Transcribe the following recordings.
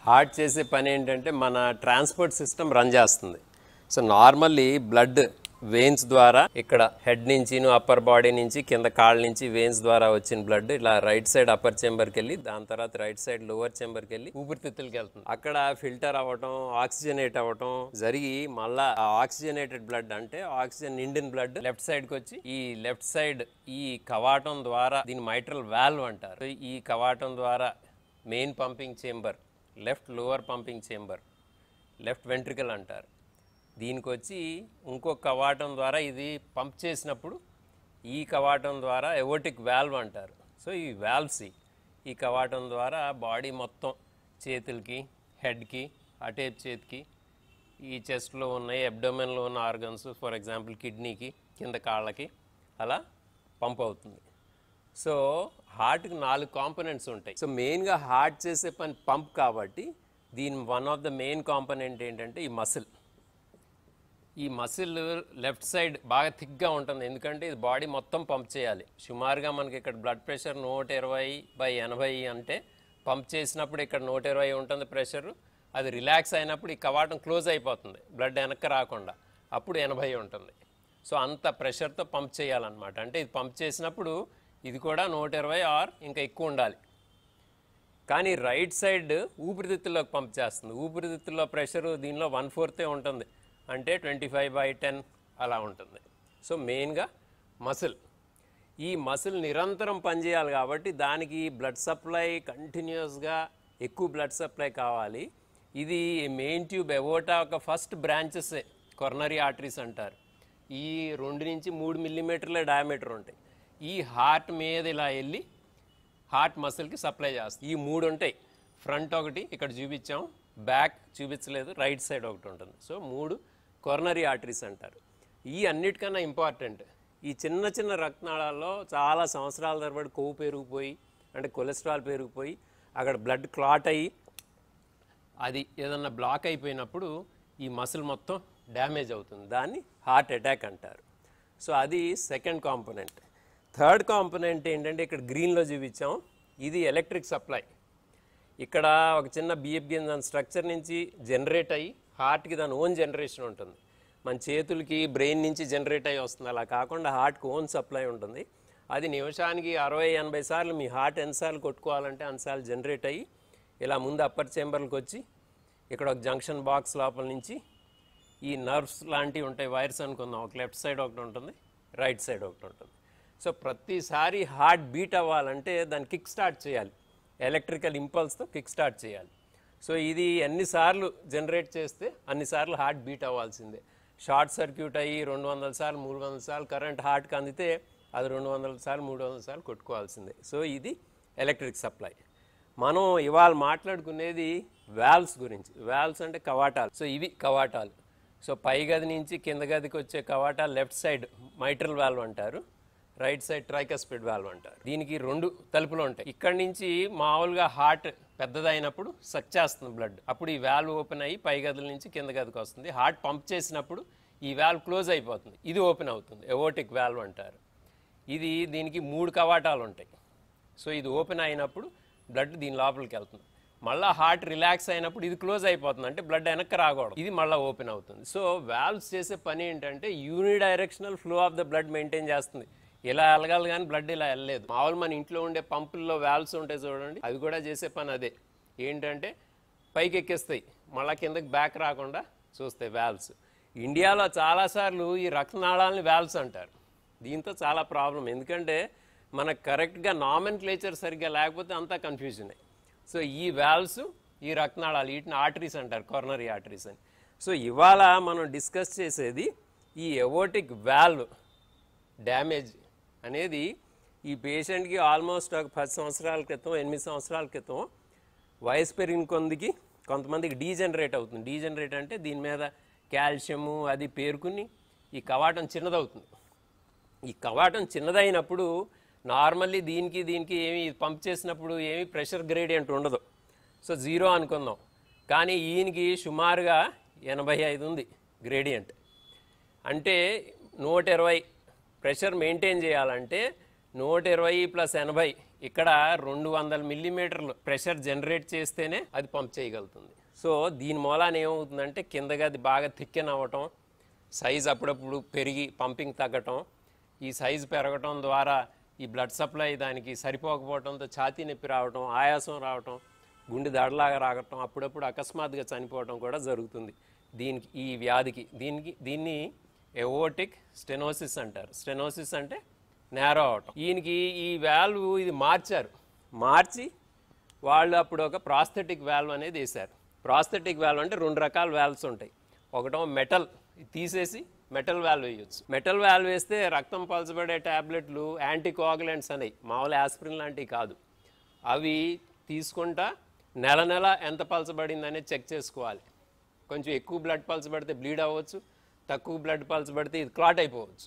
heart చేసే పని ఏంటంటే మన ట్రాన్స్పోర్ట్ సిస్టమ్ రన్ చేస్తుంది సో నార్మల్లీ బ్లడ్ వెయిన్స్ ద్వారా ఇక్కడ హెడ్ నుంచి అప్పర్ బాడీ నుంచి కింద కాళ్ళ నుంచి వెయిన్స్ ద్వారా వచ్చిన బ్లడ్ ఇలా రైట్ సైడ్ అప్పర్ చెంబర్కి వెళ్ళి దాని తర్వాత రైట్ సైడ్ లోవర్ చెంబర్కి వెళ్ళి ఊపిరితిత్తులకి వెళ్తుంది అక్కడ ఫిల్టర్ అవ్వటం ఆక్సిజనేట్ అవ్వటం జరిగి మళ్ళా ఆ ఆక్సిజనేటెడ్ బ్లడ్ అంటే ఆక్సిజన్ నిండిన బ్లడ్ లెఫ్ట్ సైడ్ కి వచ్చి ఈ లెఫ్ట్ సైడ్ ఈ కవాటం ద్వారా దీని మైట్రల్ వాల్వ్ అంటారు సో ఈ కవాటం ద్వారా main pumping chamber left lower pumping chamber left ventricle అంటారు దీనికి వచ్చి ఇంకో కవాటం ద్వారా ఇది పంప్ చేసినప్పుడు ఈ కవాటం ద్వారా ఎవోటిక్ వాల్వ్ అంటారు సో ఈ వాల్వ్స్ ఈ కవాటం ద్వారా బాడీ మొత్తం చేతులకి హెడ్కి అటేప్ చేతికి ఈ చెస్ట్లో ఉన్నాయి అబ్డోమెన్లో ఉన్న ఆర్గన్స్ ఫర్ ఎగ్జాంపుల్ కిడ్నీకి కింద కాళ్ళకి అలా పంప్ అవుతుంది సో హార్ట్కి నాలుగు కాంపోనెంట్స్ ఉంటాయి సో మెయిన్గా హార్ట్ చేసే పని పంప్ కాబట్టి దీని one of the main component ఏంటంటే ఈ మసిల్ ఈ మసిల్ లెఫ్ట్ సైడ్ బాగా థిక్గా ఉంటుంది ఎందుకంటే ఇది బాడీ మొత్తం పంప్ చేయాలి సుమారుగా మనకి ఇక్కడ బ్లడ్ ప్రెషర్ నూట ఇరవై బై ఎనభై అంటే పంప్ చేసినప్పుడు ఇక్కడ నూట ఇరవై ఉంటుంది ప్రెషర్ అది రిలాక్స్ అయినప్పుడు ఈ కవాటం క్లోజ్ అయిపోతుంది బ్లడ్ వెనక్కి రాకుండా అప్పుడు ఎనభై ఉంటుంది సో అంత ప్రెషర్తో పంప్ చేయాలన్నమాట అంటే ఇది పంప్ చేసినప్పుడు ఇది కూడా నూట ఇరవై ఆర్ ఇంకా ఎక్కువ ఉండాలి కానీ రైట్ సైడ్ ఊపిరితిత్తుల్లోకి పంప్ చేస్తుంది ఊపిరితిత్తుల్లో ప్రెషర్ దీనిలో వన్ ఫోర్తే ఉంటుంది అంటే ట్వంటీ ఫైవ్ బై టెన్ అలా ఉంటుంది సో మెయిన్గా మసిల్ ఈ మసిల్ నిరంతరం పనిచేయాలి కాబట్టి దానికి బ్లడ్ సప్లై కంటిన్యూస్గా ఎక్కువ బ్లడ్ సప్లై కావాలి ఇది మెయిన్ ట్యూబ్ ఎవోటా ఒక ఫస్ట్ బ్రాంచెస్ కొర్నరీ ఆర్టరీస్ అంటారు ఈ రెండు నుంచి మూడు మిల్లీమీటర్ల డయామీటర్ ఉంటాయి ఈ హార్ట్ మీద ఇలా వెళ్ళి హార్ట్ మసిల్కి సప్లై చేస్తుంది ఈ మూడు ఉంటాయి ఫ్రంట్ ఒకటి ఇక్కడ చూపించాం బ్యాక్ చూపించలేదు రైట్ సైడ్ ఒకటి ఉంటుంది సో మూడు కొర్నరీ ఆర్టరీస్ అంటారు ఈ అన్నిటికన్నా ఇంపార్టెంట్ ఈ చిన్న చిన్న రక్తనాళాల్లో చాలా సంవత్సరాల తరబడి కొవ్వు పెరిగిపోయి అంటే కొలెస్ట్రాల్ పెరిగిపోయి అక్కడ బ్లడ్ క్లాట్ అయ్యి అది ఏదన్నా బ్లాక్ అయిపోయినప్పుడు ఈ మసిల్ మొత్తం డ్యామేజ్ అవుతుంది దాన్ని హార్ట్ అటాక్ అంటారు సో అది సెకండ్ కాంపోనెంట్ థర్డ్ కాంపోనెంట్ ఏంటంటే ఇక్కడ గ్రీన్లో చూపించాం ఇది ఎలక్ట్రిక్ సప్లై ఇక్కడ ఒక చిన్న బిఎఫ్ గింజ స్ట్రక్చర్ నుంచి జనరేట్ అయ్యి హార్ట్కి దాని ఓన్ జనరేషన్ ఉంటుంది మన చేతులకి బ్రెయిన్ నుంచి జనరేట్ అయ్యి వస్తుంది అలా కాకుండా హార్ట్కి ఓన్ సప్లై ఉంటుంది అది నిమిషానికి అరవై ఎనభై సార్లు మీ హార్ట్ ఎన్నిసార్లు కొట్టుకోవాలంటే అన్నిసార్లు జనరేట్ అయ్యి ఇలా ముందు అప్పర్ చేంబర్కి వచ్చి ఇక్కడ ఒక జంక్షన్ బాక్స్ లోపల నుంచి ఈ నర్వ్స్ లాంటివి ఉంటాయి వైర్స్ అనుకుందాం ఒక లెఫ్ట్ సైడ్ ఒకటి ఉంటుంది రైట్ సైడ్ ఒకటి ఉంటుంది సో ప్రతిసారి హార్ట్ బీట్ అవ్వాలంటే దాన్ని కిక్ స్టార్ట్ చేయాలి ఎలక్ట్రికల్ ఇంపల్స్తో కిక్ స్టార్ట్ చేయాలి సో ఇది ఎన్నిసార్లు జనరేట్ చేస్తే అన్నిసార్లు హార్ట్ బీట్ అవ్వాల్సిందే షార్ట్ సర్క్యూట్ అయ్యి రెండు వందల సార్లు మూడు వందల సార్లు కరెంట్ హార్ట్కి అందితే అది రెండు వందల సార్లు మూడు వందల సార్లు కొట్టుకోవాల్సిందే సో ఇది ఎలక్ట్రిక్ సప్లై మనం ఇవాళ మాట్లాడుకునేది వాల్వ్స్ గురించి వాల్వ్స్ అంటే కవాటాలు సో ఇవి కవాటాలు సో పై గది నుంచి కింద గదికి వచ్చే కవాటాలు లెఫ్ట్ సైడ్ మైట్రల్ వాల్వ్ అంటారు రైట్ సైడ్ ట్రైకస్పిడ్ వాల్వ్ అంటారు దీనికి రెండు తలుపులు ఉంటాయి ఇక్కడ నుంచి మామూలుగా హార్ట్ పెద్దదైనప్పుడు సక్ చేస్తుంది బ్లడ్ అప్పుడు ఈ వాల్వ్ ఓపెన్ అయ్యి పై గదుల నుంచి కింద గదికి వస్తుంది హార్ట్ పంప్ చేసినప్పుడు ఈ వాల్వ్ క్లోజ్ అయిపోతుంది ఇది ఓపెన్ అవుతుంది ఎవోటిక్ వాల్వ్ అంటారు ఇది దీనికి మూడు కవాటాలు ఉంటాయి సో ఇది ఓపెన్ అయినప్పుడు బ్లడ్ దీని లోపలికి వెళ్తుంది మళ్ళీ హార్ట్ రిలాక్స్ అయినప్పుడు ఇది క్లోజ్ అయిపోతుంది అంటే బ్లడ్ వెనక్కి రాకూడదు ఇది మళ్ళీ ఓపెన్ అవుతుంది సో వాల్వ్స్ చేసే పని ఏంటంటే unidirectional flow of the blood maintain చేస్తుంది ఇలా వెళ్ళగాలి కానీ బ్లడ్ ఇలా వెళ్ళలేదు మామూలు మన ఇంట్లో ఉండే పంపుల్లో వాల్వ్స్ ఉంటాయి చూడండి అవి కూడా చేసే పని అదే ఏంటంటే పైకి ఎక్కిస్తాయి మళ్ళీ కిందకి బ్యాక్ రాకుండా చూస్తాయి వాల్వ్స్ ఇండియాలో చాలాసార్లు ఈ రక్తనాళాలని వాల్వ్స్ అంటారు దీంతో చాలా ప్రాబ్లం ఎందుకంటే మనకు కరెక్ట్గా నామన్ క్లేచర్ సరిగ్గా లేకపోతే అంతా కన్ఫ్యూజనే సో ఈ వాల్వ్స్ ఈ రక్తనాళాలు వీటిని ఆర్టరీస్ అంటారు కొర్నరీ ఆర్టరీస్ అని సో ఇవాళ మనం డిస్కస్ చేసేది ఈ ఎవోటిక్ వాల్వ్ డ్యామేజ్ అనేది ఈ పేషెంట్కి ఆల్మోస్ట్ ఒక పది సంవత్సరాల క్రితం ఎనిమిది సంవత్సరాల క్రితం వయసు పెరిగిన కొందికి కొంతమందికి డీజనరేట్ అవుతుంది డీజనరేట్ అంటే దీని మీద కాల్షియము అది పేరుకుని ఈ కవాటం చిన్నదవుతుంది ఈ కవాటం చిన్నదైనప్పుడు నార్మల్లీ దీనికి దీనికి ఏమి పంప్ చేసినప్పుడు ఏమి ప్రెషర్ గ్రేడియంట్ ఉండదు సో జీరో అనుకుందాం కానీ ఈయనకి సుమారుగా ఎనభై ఐదు ఉంది గ్రేడియంట్ అంటే నూట ఇరవై ప్రెషర్ మెయింటైన్ చేయాలంటే నూట ఇరవై ప్లస్ ఎనభై ఇక్కడ రెండు వందల మిల్లీమీటర్లు ప్రెషర్ జనరేట్ చేస్తేనే అది పంప్ చేయగలుగుతుంది సో దీని మూలాన ఏమవుతుందంటే కిందగా అది బాగా థిక్కెన్ అవ్వటం సైజ్ అప్పుడప్పుడు పెరిగి పంపింగ్ తగ్గటం ఈ సైజు పెరగటం ద్వారా ఈ బ్లడ్ సప్లై దానికి సరిపోకపోవడంతో ఛాతీ నొప్పి రావటం ఆయాసం రావటం గుండె దడలాగా రావటం అప్పుడప్పుడు అకస్మాత్తుగా చనిపోవటం కూడా జరుగుతుంది దీనికి ఈ వ్యాధికి దీనికి దీన్ని ఎవోటిక్ స్టెనోసిస్ అంటారు స్టెనోసిస్ అంటే నేరో అవటం ఈయనకి ఈ వాల్వ్ ఇది మార్చారు మార్చి వాళ్ళు అప్పుడు ఒక ప్రాస్థెటిక్ వాల్వ్ అనేది వేశారు ప్రాస్థెటిక్ వాల్వ్ అంటే రెండు రకాల వాల్వ్స్ ఉంటాయి ఒకటో మెటల్ తీసేసి మెటల్ వాల్వ్ వేయొచ్చు మెటల్ వాల్వ్ వేస్తే రక్తం పలచబడే ట్యాబ్లెట్లు యాంటీకోగులెంట్స్ అనేవి మామూలు ఆస్పిరిన్ లాంటివి కాదు అవి తీసుకుంటా నెల నెల ఎంత పలచబడింది అనేది చెక్ చేసుకోవాలి కొంచెం ఎక్కువ బ్లడ్ పల్స్ పడితే బ్లీడ్ అవ్వచ్చు తక్కువ బ్లడ్ పల్స్ పడితే ఇది క్లాట్ అయిపోవచ్చు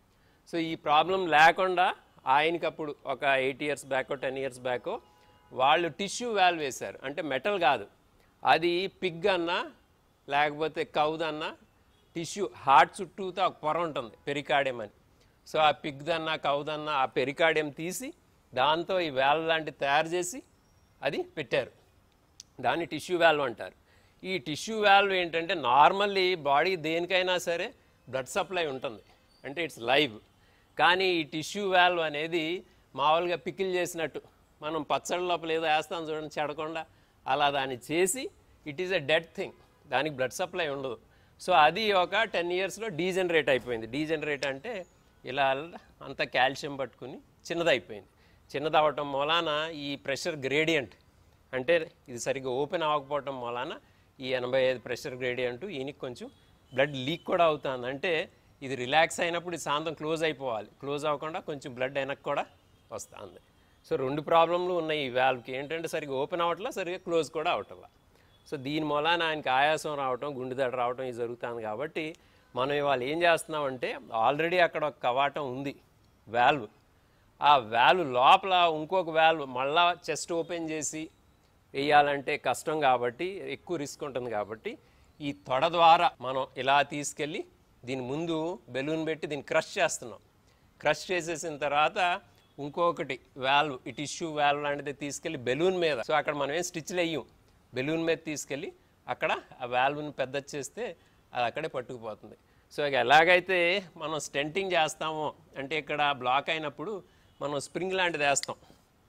సో ఈ ప్రాబ్లం లేకుండా ఆయనకి అప్పుడు ఒక eight years back ten years back వాళ్ళు టిష్యూ వాల్వ్ వేశారు అంటే మెటల్ కాదు అది పిగ్ అన్నా లేకపోతే కౌదన్నా టిష్యూ హార్ట్ చుట్టూతో ఒక పొర ఉంటుంది పెరికాడియం అని సో ఆ పిగ్దన్నా కౌదన్నా ఆ పెరికాడియం తీసి దాంతో ఈ వాల్వ్ లాంటివి తయారు చేసి అది పెట్టారు దాన్ని టిష్యూ వాల్వ్ అంటారు ఈ టిష్యూ వాల్వ్ ఏంటంటే నార్మల్లీ బాడీ దేనికైనా సరే బ్లడ్ సప్లై ఉంటుంది అంటే ఇట్స్ లైవ్ కానీ ఈ టిష్యూ వాల్వ్ అనేది మామూలుగా పికిల్ చేసినట్టు మనం పచ్చడి లోపల ఏదో వేస్తాం చూడండి చెడకుండా అలా దాన్ని చేసి it is a dead thing దానికి బ్లడ్ సప్లై ఉండదు సో అది ఒక టెన్ ఇయర్స్లో డీజనరేట్ అయిపోయింది డీజనరేట్ అంటే ఇలా అంత కాల్షియం పట్టుకుని చిన్నదైపోయింది చిన్నదవటం మూలాన ఈ ప్రెషర్ గ్రేడియంట్ అంటే ఇది సరిగ్గా ఓపెన్ అవ్వకపోవటం మూలాన ఈ ఎనభై ఐదు ప్రెషర్ గ్రేడియంట్ ఈయనకి కొంచెం బ్లడ్ లీక్ కూడా అవుతుంది అంటే ఇది రిలాక్స్ అయినప్పుడు ఈ శాంతం క్లోజ్ అయిపోవాలి క్లోజ్ అవ్వకుండా కొంచెం బ్లడ్ వెనక్కి కూడా వస్తుంది సో రెండు ప్రాబ్లంలు ఉన్నాయి ఈ వాల్వ్కి ఏంటంటే సరిగ్గా ఓపెన్ అవ్వట్లా సరిగ్గా క్లోజ్ కూడా అవట్లా సో దీని మూలాన ఆయనకి ఆయాసం రావటం గుండెదడ రావటం ఇది జరుగుతుంది కాబట్టి మనం ఇవాళ ఏం చేస్తున్నామంటే ఆల్రెడీ అక్కడ ఒక కవాటం ఉంది వాల్వ్ ఆ వాల్వ్ లోపల ఇంకొక వాల్వ్ మళ్ళా చెస్ట్ ఓపెన్ చేసి వేయాలంటే కష్టం కాబట్టి ఎక్కువ రిస్క్ ఉంటుంది కాబట్టి ఈ తొడ ద్వారా మనం ఇలా తీసుకెళ్ళి దీని ముందు బెలూన్ పెట్టి దీన్ని క్రష్ చేస్తున్నాం క్రష్ చేసేసిన తర్వాత ఇంకొకటి వాల్వ్ ఈ టిష్యూ వాల్వ్ లాంటిది తీసుకెళ్ళి బెలూన్ మీద సో అక్కడ మనం ఏం స్టిచ్లు వేయం బెలూన్ మీద తీసుకెళ్ళి అక్కడ ఆ వాల్వ్ని పెద్ద చేస్తే అది అక్కడే పట్టుకుపోతుంది సో ఇక ఎలాగైతే మనం స్టెంటింగ్ చేస్తామో అంటే ఇక్కడ బ్లాక్ అయినప్పుడు మనం స్ప్రింగ్ లాంటిది వేస్తాం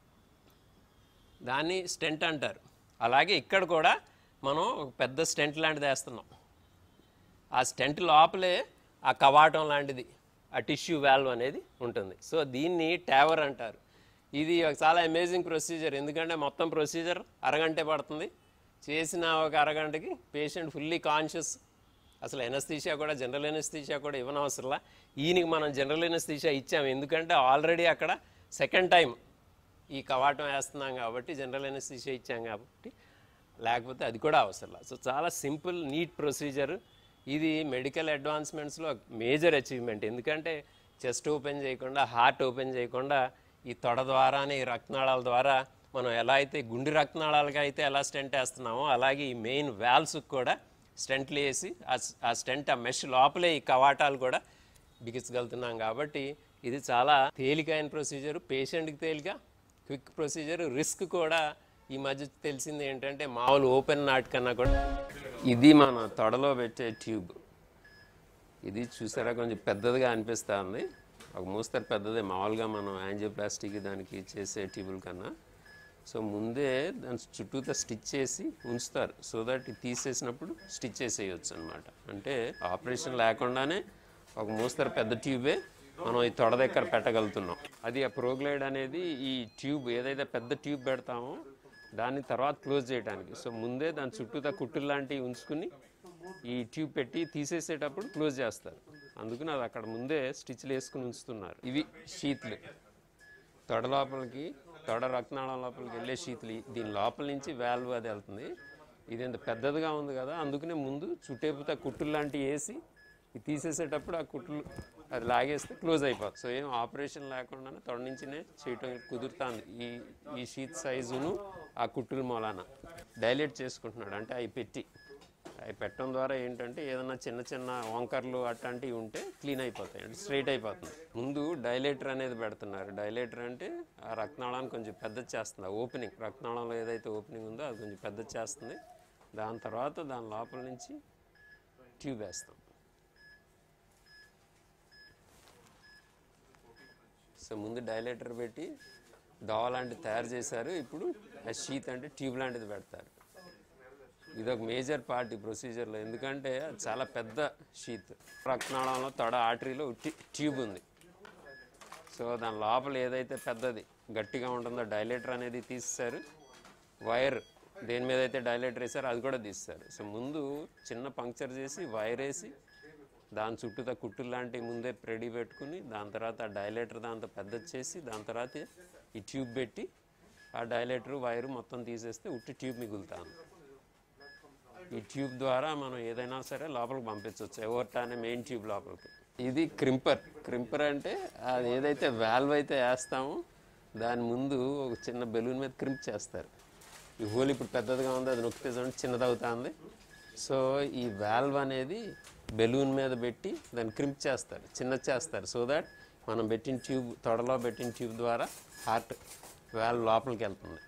దాన్ని స్టెంట్ అంటారు అలాగే ఇక్కడ కూడా మనం ఒక పెద్ద స్టెంట్ లాంటిది వేస్తున్నాం ఆ స్టెంట్ లోపలే ఆ కవాటం లాంటిది ఆ టిష్యూ వాల్వ్ అనేది ఉంటుంది సో దీన్ని ట్యావర్ అంటారు ఇది ఒక చాలా అమేజింగ్ ప్రొసీజర్ ఎందుకంటే మొత్తం ప్రొసీజర్ అరగంటే పడుతుంది చేసిన ఒక అరగంటకి పేషెంట్ ఫుల్లీ కాన్షియస్ అసలు ఎనస్థీషియా కూడా జనరల్ ఎనస్థీషియా కూడా ఇవ్వనవసరంలా ఈయనకి మనం జనరల్ ఎనస్థీషియా ఇచ్చాము ఎందుకంటే ఆల్రెడీ అక్కడ సెకండ్ టైం ఈ కవాటం వేస్తున్నాం కాబట్టి జనరల్ ఎనస్థీషియా ఇచ్చాం కాబట్టి లేకపోతే అది కూడా అవసరం సో చాలా సింపుల్ నీట్ ప్రొసీజర్ ఇది మెడికల్ అడ్వాన్స్మెంట్స్లో మేజర్ అచీవ్మెంట్ ఎందుకంటే చెస్ట్ ఓపెన్ చేయకుండా హార్ట్ ఓపెన్ చేయకుండా ఈ తొడ ద్వారానే ఈ రక్తనాళాల ద్వారా మనం ఎలా అయితే గుండె రక్తనాళాలకి అయితే ఎలా స్టెంట్ వేస్తున్నామో అలాగే ఈ మెయిన్ వాల్వ్స్కి కూడా స్టెంట్లు వేసి ఆ- ఆ స్టెంట్ ఆ మెష్ లోపలే ఈ కవాటాలు కూడా బిగించగలుగుతున్నాం కాబట్టి ఇది చాలా తేలికైన ప్రొసీజర్ పేషెంట్కి తేలిక క్విక్ ప్రొసీజర్ రిస్క్ కూడా ఈ మధ్య తెలిసింది ఏంటంటే మామూలు ఓపెన్ నాట్ కన్నా కూడా ఇది మన తొడలో పెట్టే ట్యూబ్ ఇది చూసారా కొంచెం పెద్దదిగా అనిపిస్తూ ఉంది ఒక మోస్తరు పెద్దదే మామూలుగా మనం యాంజియోప్లాస్టిక్ దానికి చేసే ట్యూబుల్ కన్నా సో ముందే దాని చుట్టూతో స్టిచ్ చేసి ఉంచుతారు సో దట్ ఇది తీసేసినప్పుడు స్టిచ్ చేసేయచ్చు అనమాట అంటే ఆపరేషన్ లేకుండానే ఒక మోస్తరు పెద్ద ట్యూబే మనం ఈ తొడ దగ్గర పెట్టగలుగుతున్నాం అది ఆ ప్రోగ్లైడ్ అనేది ఈ ట్యూబ్ ఏదైతే పెద్ద ట్యూబ్ పెడతామో దాన్ని తర్వాత క్లోజ్ చేయడానికి సో ముందే దాని చుట్టూతా కుట్టులు లాంటివి ఉంచుకుని ఈ ట్యూబ్ పెట్టి తీసేసేటప్పుడు క్లోజ్ చేస్తారు అందుకని అది అక్కడ ముందే స్టిచ్లు వేసుకుని ఉంచుతున్నారు ఇవి షీట్లు తొడ లోపలికి తొడ రక్తనాళం లోపలికి వెళ్ళే శీతలు ఈ- దీని లోపల నుంచి వాల్వ్ అది వెళ్తుంది ఇది ఇంత పెద్దదిగా ఉంది కదా అందుకనే ముందు చుట్టేపుతా కుట్టులు లాంటివి వేసి ఇది తీసేసేటప్పుడు ఆ కుట్లు అది లాగేస్తే క్లోజ్ అయిపోతుంది సో ఏం ఆపరేషన్ లేకుండానే తొడ నుంచినే చేయటం కుదురుతుంది ఈ ఈ షీత్ సైజును ఆ కుట్టుల మూలాన డైలేట్ చేసుకుంటున్నాడు అంటే అవి పెట్టి అవి పెట్టడం ద్వారా ఏంటంటే ఏదైనా చిన్న చిన్న వంకర్లు అట్లాంటివి ఉంటే క్లీన్ అయిపోతాయి అంటే స్ట్రైట్ అయిపోతుంది ముందు డైలేటర్ అనేది పెడుతున్నారు డైలేటర్ అంటే ఆ రక్తనాళాన్ని కొంచెం పెద్ద చేస్తుంది ఓపెనింగ్ రక్తనాళంలో ఏదైతే ఓపెనింగ్ ఉందో అది కొంచెం పెద్ద చేస్తుంది దాని తర్వాత దాని లోపల నుంచి ట్యూబ్ వేస్తాం సో ముందు డైలేటర్ పెట్టి డోవ లాంటిది తయారు చేశారు ఇప్పుడు ఆ షీత్ అంటే ట్యూబ్ లాంటిది పెడతారు ఇది ఒక మేజర్ పార్ట్ ఈ ప్రొసీజర్లో ఎందుకంటే అది చాలా పెద్ద షీత్ రక్తనాళంలో తొడ ఆర్టరీలో టి- ట్యూబ్ ఉంది సో దాని లోపల ఏదైతే పెద్దది గట్టిగా ఉంటుందో డైలేటర్ అనేది తీస్తారు వైర్ దేని మీద అయితే డైలేటర్ వేసారో అది కూడా తీస్తారు సో ముందు చిన్న పంక్చర్ చేసి వైర్ వేసి దాని చుట్టూతా కుట్టులు లాంటివి ముందే రెడీ పెట్టుకుని దాని తర్వాత ఆ డైలేటర్ దాంతో పెద్దది చేసి దాని తర్వాత ఈ ట్యూబ్ పెట్టి ఆ డైలేటర్ వైర్ మొత్తం తీసేస్తే ఉట్టి ట్యూబ్ మిగులుతాను ఈ ట్యూబ్ ద్వారా మనం ఏదైనా సరే లోపలికి పంపించవచ్చు ఎవరిట అనే మెయిన్ ట్యూబ్ లోపలికి ఇది క్రింపర్ క్రింపర్ అంటే అది ఏదైతే వాల్వ్ అయితే వేస్తామో దాని ముందు ఒక చిన్న బెలూన్ మీద క్రింప్ చేస్తారు ఈ హోల్ ఇప్పుడు పెద్దదిగా ఉంది అది నొక్కితే చూడండి చిన్నది అవుతుంది సో ఈ వాల్వ్ అనేది బెలూన్ మీద పెట్టి దాన్ని క్రింప్ చేస్తారు చిన్నది చేస్తారు సో దట్ మనం పెట్టిన ట్యూబ్ తొడలో పెట్టిన ట్యూబ్ ద్వారా హార్ట్ వాల్వ్ లోపలికి వెళ్తుంది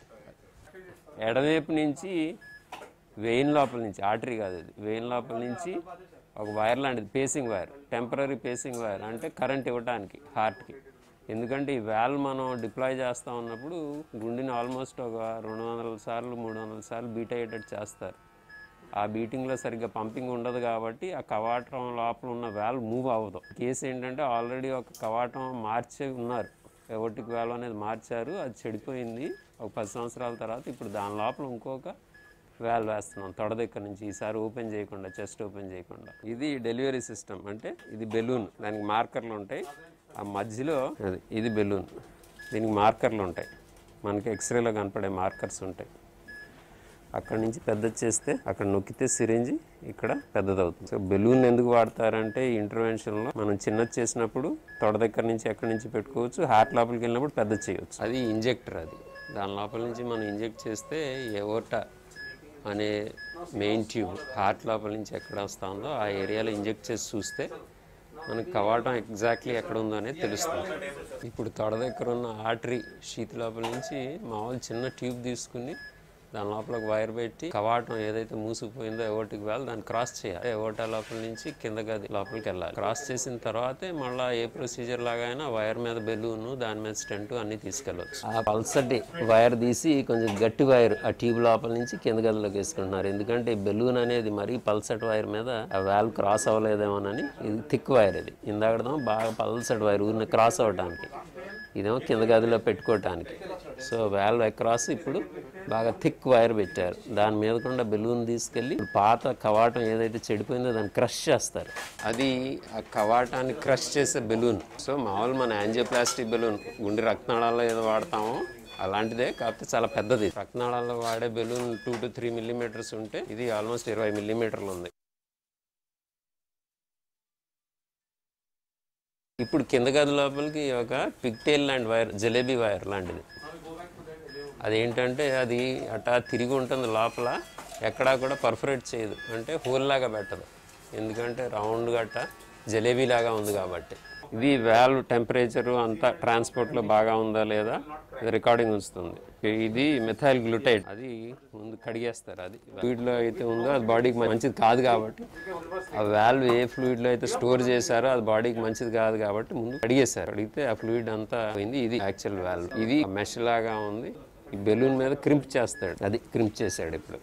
ఎడమవైపు నుంచి వెయిన్ లోపల నుంచి ఆర్టరీ కాదు ఇది వెయిన్ లోపల నుంచి ఒక వైర్ లాంటిది pacing wire temporary pacing wire అంటే కరెంట్ ఇవ్వడానికి హార్ట్కి ఎందుకంటే ఈ వ్యాల్ మనం డిప్లాయ్ చేస్తూ ఉన్నప్పుడు గుండెని ఆల్మోస్ట్ ఒక రెండు వందల సార్లు మూడు వందల సార్లు బీట్ అయ్యేటట్టు చేస్తారు ఆ బీటింగ్లో సరిగ్గా పంపింగ్ ఉండదు కాబట్టి ఆ కవాటం లోపల ఉన్న వ్యాల్ మూవ్ అవ్వదు కేసు ఏంటంటే ఆల్రెడీ ఒక కవాటం మార్చి ఉన్నారు ఎవటికి వ్యాల్ అనేది మార్చారు అది చెడిపోయింది ఒక పది సంవత్సరాల తర్వాత ఇప్పుడు దాని లోపల ఇంకొక వ్యాల్ వేస్తున్నాం తొడ దగ్గర నుంచి ఈసారి ఓపెన్ చేయకుండా చెస్ట్ ఓపెన్ చేయకుండా ఇది డెలివరీ సిస్టమ్ అంటే ఇది బెలూన్ దానికి మార్కర్లు ఉంటాయి ఆ మధ్యలో అది ఇది బెలూన్ దీనికి మార్కర్లు ఉంటాయి మనకి ఎక్స్రేలో కనపడే మార్కర్స్ ఉంటాయి అక్కడ నుంచి పెద్దది చేస్తే అక్కడ నొక్కితే సిరింజి ఇక్కడ పెద్దది అవుతుంది సో బెలూన్ ఎందుకు వాడతారంటే ఈ ఇంటర్వెన్షన్లో మనం చిన్నది చేసినప్పుడు తొడ దగ్గర నుంచి ఎక్కడి నుంచి పెట్టుకోవచ్చు హార్ట్ లోపలికి వెళ్ళినప్పుడు పెద్దది చేయవచ్చు అది ఇంజెక్టర్ అది దాని లోపల నుంచి మనం ఇంజెక్ట్ చేస్తే ఎవట అనే మెయిన్ ట్యూబ్ హార్ట్ లోపల నుంచి ఎక్కడ వస్తా ఉందో ఆ ఏరియాలో ఇంజెక్ట్ చేసి చూస్తే మనకి కవాటం ఎగ్జాక్ట్లీ ఎక్కడ ఉందో అనేది తెలుస్తుంది ఇప్పుడు తొడ దగ్గర ఉన్న ఆర్టరీ షీత్ లోపల నుంచి మామూలు చిన్న ట్యూబ్ తీసుకుని దాని లోపల ఒక వైర్ పెట్టి కవాటం ఏదైతే మూసుకుపోయిందో ఎవటికి వెళ్ళి దాన్ని క్రాస్ చేయాలి ఎవట లోపల నుంచి కింద గది లోపలికి వెళ్ళాలి క్రాస్ చేసిన తర్వాతే మళ్ళీ ఏ ప్రొసీజర్ లాగా అయినా వైర్ మీద బెలూన్ దాని మీద స్టెంట్ అన్ని తీసుకెళ్ళవచ్చు ఆ పల్సటి వైర్ తీసి కొంచెం గట్టి వైర్ ఆ ట్యూబ్ లోపల నుంచి కింద గదిలోకి వేసుకుంటున్నారు ఎందుకంటే ఈ బెలూన్ అనేది మరీ పల్సటి వైర్ మీద ఆ వాల్వ్ క్రాస్ అవ్వలేదేమోనని ఇది థిక్ వైర్ ఇది ఇందాకడేమో బాగా పల్సటి వైర్ ఊరిని క్రాస్ అవ్వడానికి ఇదేమో కింద గదిలో పెట్టుకోవటానికి సో వాల్వ్ అక్రాస్ ఇప్పుడు బాగా థిక్ వైర్ పెట్టారు దాని మీద కూడా బెలూన్ తీసుకెళ్ళి ఇప్పుడు పాత కవాటం ఏదైతే చెడిపోయిందో దాన్ని క్రష్ చేస్తారు అది ఆ కవాటాన్ని క్రష్ చేసే బెలూన్ సో మామూలు మన యాంజియోప్లాస్టిక్ బెలూన్ గుండె రక్తనాళాల్లో ఏదో వాడతామో అలాంటిదే కాకపోతే చాలా పెద్దది రక్తనాళాల్లో వాడే balloon two to three millimetres ఉంటే ఇది ఆల్మోస్ట్ ఇరవై మిల్లీమీటర్లు ఉంది ఇప్పుడు కింద గది లోపలికి ఒక పిక్టైల్ లాంటి వైర్ జలేబీ వైర్ లాంటిది అదేంటంటే అది అట్టా తిరిగి ఉంటుంది లోపల ఎక్కడా కూడా పర్ఫరేట్ చేయదు అంటే హోల్ లాగా పెట్టదు ఎందుకంటే రౌండ్ గట్ట జలేబీ లాగా ఉంది కాబట్టి ఇది వాల్వ్ టెంపరేచర్ అంతా ట్రాన్స్పోర్ట్లో బాగా ఉందా లేదా ఇది రికార్డింగ్ ఉంచుతుంది ఇది మిథైల్ గ్లూటైడ్ అది ముందు కడిగేస్తారు అది ఫ్లూయిడ్లో అయితే ఉందో అది బాడీకి మంచిది కాదు కాబట్టి ఆ వాల్వ్ ఏ ఫ్లూయిడ్లో అయితే స్టోర్ చేశారో అది బాడీకి మంచిది కాదు కాబట్టి ముందు కడిగేశారు అడిగితే ఆ ఫ్లూయిడ్ అంతా పోయింది ఇది యాక్చువల్ వాల్వ్ ఇది మెష్ లాగా ఉంది ఈ బెలూన్ మీద క్రింప్ చేస్తాడు అది క్రింప్ చేశాడు ఇప్పుడు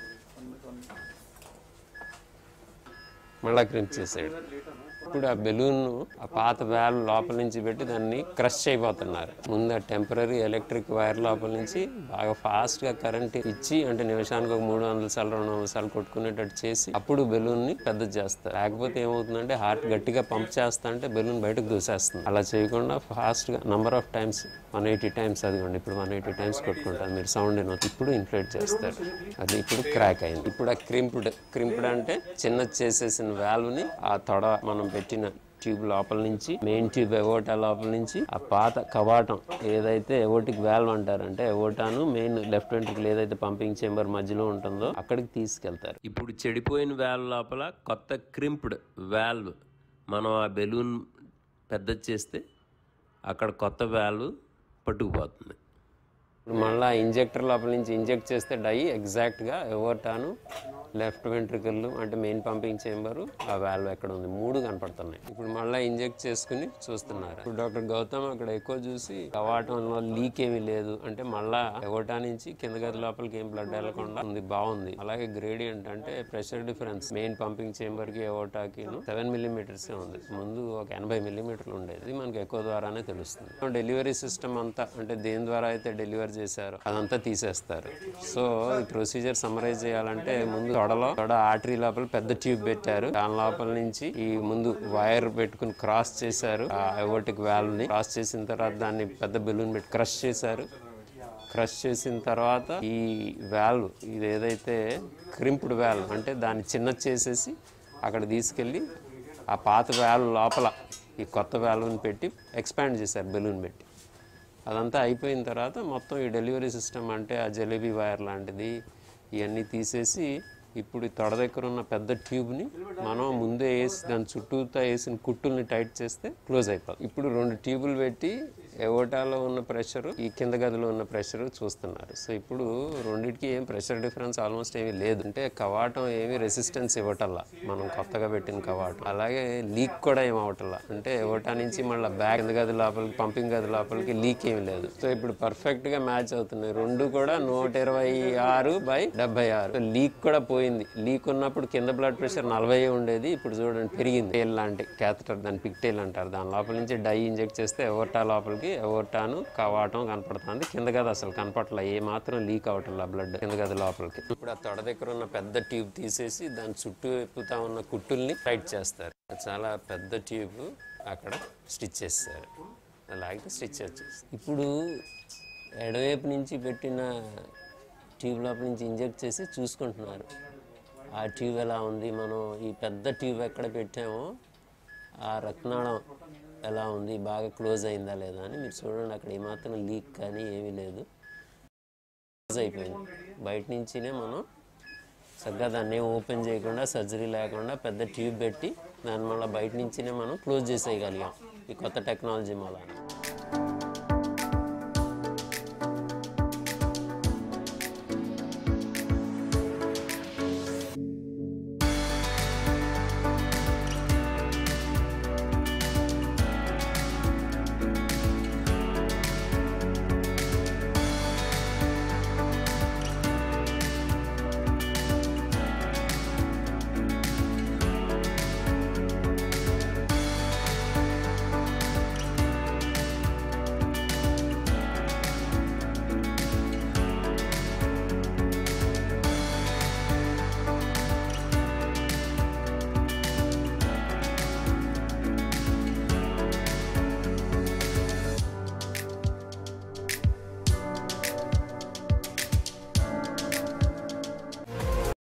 మళ్ళా క్రింప్ చేశాడు ఇప్పుడు ఆ బెలూన్ ఆ పాత వాల్వ్ లోపల నుంచి పెట్టి దాన్ని క్రష్ అయిపోతున్నారు ముందు ఆ టెంపరీ ఎలక్ట్రిక్ వైర్ లోపల నుంచి బాగా ఫాస్ట్ గా కరెంట్ ఇచ్చి అంటే నిమిషానికి ఒక మూడు వందల సార్లు రెండు వందల సార్లు కొట్టుకునేటట్టు చేసి అప్పుడు బెలూన్ ని పెద్ద చేస్తారు లేకపోతే ఏమవుతుందంటే హార్ట్ గట్టిగా పంప్ చేస్తా అంటే బెలూన్ బయటకు దూసేస్తుంది అలా చేయకుండా ఫాస్ట్ గా number of times one eighty times అదిగోండి ఇప్పుడు వన్ ఎయిటీ టైమ్స్ కొట్టుకుంటారు మీరు సౌండ్ వినొచ్చు ఇప్పుడు ఇన్ఫ్లేట్ చేస్తారు అది ఇప్పుడు క్రాక్ అయింది ఇప్పుడు ఆ క్రింప్డ్ క్రింప్డ్ అంటే చిన్న చేసేసిన వాల్వ్ ని ఆ తొడ మనం పెట్టిన ట్యూబ్ లోపల నుంచి మెయిన్ ట్యూబ్ ఎవోటా లోపల నుంచి ఆ పాత కవాటం ఏదైతే ఎవోటిక్ వాల్వ్ అంటారంటే ఎవోటాను మెయిన్ లెఫ్ట్ వెంట్రుకలు ఏదైతే పంపింగ్ చేంబర్ మధ్యలో ఉంటుందో అక్కడికి తీసుకెళ్తారు ఇప్పుడు చెడిపోయిన వాల్వ్ లోపల కొత్త క్రింప్డ్ వాల్వ్ మనం ఆ బెలూన్ పెద్దది చేస్తే అక్కడ కొత్త వాల్వ్ పట్టుకుపోతుంది ఇప్పుడు మళ్ళీ ఇంజెక్టర్ లోపల నుంచి ఇంజెక్ట్ చేస్తే డై ఎగ్జాక్ట్గా ఎవోటాను లెఫ్ట్ వెంట్రికల్ అంటే మెయిన్ పంపింగ్ చేంబరు ఆ వాల్వ్ ఎక్కడ ఉంది మూడు కనపడుతున్నాయి ఇప్పుడు మళ్ళీ ఇంజెక్ట్ చేసుకుని చూస్తున్నారు ఇప్పుడు డాక్టర్ గౌతమ్ అక్కడ ఎక్కువ చూసి కవాటంలో లీక్ ఏమీ లేదు అంటే మళ్ళా ఎవోటా నుంచి కింద గది లోపలికి ఏం బ్లడ్ వెళ్ళకుండా ఉంది బాగుంది అలాగే గ్రేడియంట్ అంటే pressure difference main pumping chamber కి ఎవోటాకి సెవెన్ మిల్లీమీటర్స్ ఉంది ముందు ఒక ఎనభై మిల్లీమీటర్లు ఉండేది ఇది మనకి ఎక్కువ ద్వారానే తెలుస్తుంది డెలివరీ సిస్టమ్ అంతా అంటే దేని ద్వారా అయితే డెలివరీ చేశారో అదంతా తీసేస్తారు సో ఈ ప్రొసీజర్ సమరైజ్ చేయాలంటే ముందు తొడలో తొడ ఆర్టరీ లోపల పెద్ద ట్యూబ్ పెట్టారు దాని లోపల నుంచి ఈ ముందు వైర్ పెట్టుకుని క్రాస్ చేశారు ఆ ఎవోటిక్ వాల్వ్ ని క్రాస్ చేసిన తర్వాత దాన్ని పెద్ద బెలూన్ పెట్టి క్రష్ చేశారు క్రష్ చేసిన తర్వాత ఈ వాల్వ్ ఇది ఏదైతే క్రింప్డ్ వాల్వ్ అంటే దాన్ని చిన్న చేసేసి అక్కడ తీసుకెళ్ళి ఆ పాత వాల్వ్ లోపల ఈ కొత్త వాల్వ్ని పెట్టి ఎక్స్పాండ్ చేశారు బెలూన్ పెట్టి అదంతా అయిపోయిన తర్వాత మొత్తం ఈ డెలివరీ సిస్టమ్ అంటే ఆ జలేబీ వైర్ లాంటిది ఇవన్నీ తీసేసి ఇప్పుడు ఈ తొడ దగ్గర ఉన్న పెద్ద ట్యూబ్ని మనం ముందే వేసి దాని చుట్టూతా వేసిన కుట్టుల్ని టైట్ చేస్తే క్లోజ్ అయిపోతుంది ఇప్పుడు రెండు ట్యూబులు పెట్టి ఎవోటాలో ఉన్న ప్రెషర్ ఈ కింద గదిలో ఉన్న ప్రెషర్ చూస్తున్నారు సో ఇప్పుడు రెండింటికి ఏం ప్రెషర్ డిఫరెన్స్ ఆల్మోస్ట్ ఏమీ లేదు అంటే కవాటం ఏమి రెసిస్టెన్స్ ఇవ్వటల్లా మనం కొత్తగా పెట్టిన కవాటం అలాగే లీక్ కూడా ఏం అవటల్లా అంటే ఎవటా నుంచి మళ్ళీ బ్యాక్ కింద గది లోపలికి పంపింగ్ గది లోపలికి లీక్ ఏమి లేదు సో ఇప్పుడు పర్ఫెక్ట్ గా మ్యాచ్ అవుతున్నాయి రెండు కూడా నూట ఇరవై ఆరు బై డెబ్బై ఆరు లీక్ కూడా పోయింది లీక్ ఉన్నప్పుడు కింద బ్లడ్ ప్రెషర్ నలభై ఉండేది ఇప్పుడు చూడండి పెరిగింది టైల్ లాంటి క్యాథటర్ దాన్ని పిక్ టైల్ అంటారు దాని లోపల నుంచి డై ఇంజెక్ట్ చేస్తే ఎవోటా లోపలికి ఎవోటాను కవాటం కనపడుతుంది కింద గది అసలు కనపట్ల ఏ మాత్రం లీక్ అవటం బ్లడ్ కింద గది లోపలికి ఇప్పుడు ఆ తొడ దగ్గర ఉన్న పెద్ద ట్యూబ్ తీసేసి దాని చుట్టూ ఎప్పుతా ఉన్న కుట్టుల్ని టైట్ చేస్తారు చాలా పెద్ద ట్యూబ్ అక్కడ స్టిచ్ చేస్తారు అలాగే స్టిచ్ వచ్చేసి ఇప్పుడు ఎడవైపు నుంచి పెట్టిన ట్యూబ్ లోపల నుంచి ఇంజెక్ట్ చేసి చూసుకుంటున్నారు ఆ ట్యూబ్ ఎలా ఉంది మనం ఈ పెద్ద ట్యూబ్ ఎక్కడ పెట్టామో ఆ రక్తనాళం ఎలా ఉంది బాగా క్లోజ్ అయిందా లేదా అని మీరు చూడండి అక్కడ ఏమాత్రం లీక్ కానీ ఏమీ లేదు క్లోజ్ అయిపోయింది బయట నుంచినే మనం చక్కగా దాన్ని ఏం ఓపెన్ చేయకుండా సర్జరీ లేకుండా పెద్ద ట్యూబ్ పెట్టి దాని వల్ల బయట నుంచినే మనం క్లోజ్ చేసేయగలిగాం ఈ కొత్త టెక్నాలజీ మూలాన